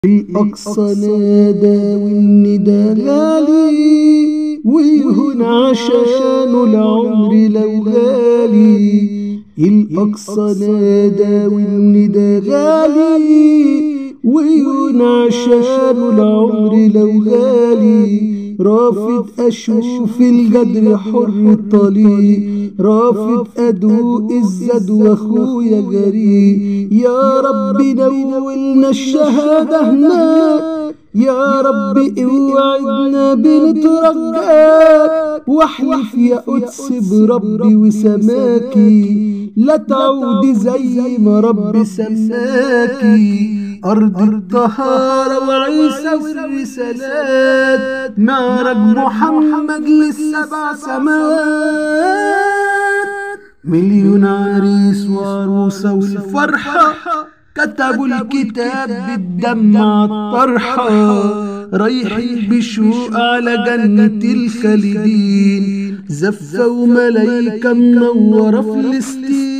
الأقصى نادى والندى غالي ويهون عشانه العمر لو غالي الأقصى نادى والندى غالي ويهون عشانه العمر لو غالي رافض أشوف القدر حر الطليق رافض أدوق الزد وأخويا جري يا رب نولنا الشهادة هناك يا رب اوعدنا بنترجاك واحلف يا قدس بربي وسماكي لا تعودي زي ما ربي سماكي أرض الطهارة وعيسى والرسالات معرج محمد للسبع سماوات مليون عريس وعروسة والفرحة كتبوا الكتاب بالدم عالطرحة رايحين بشوق على جنة الخالدين زفة وملايكة منورة فلسطين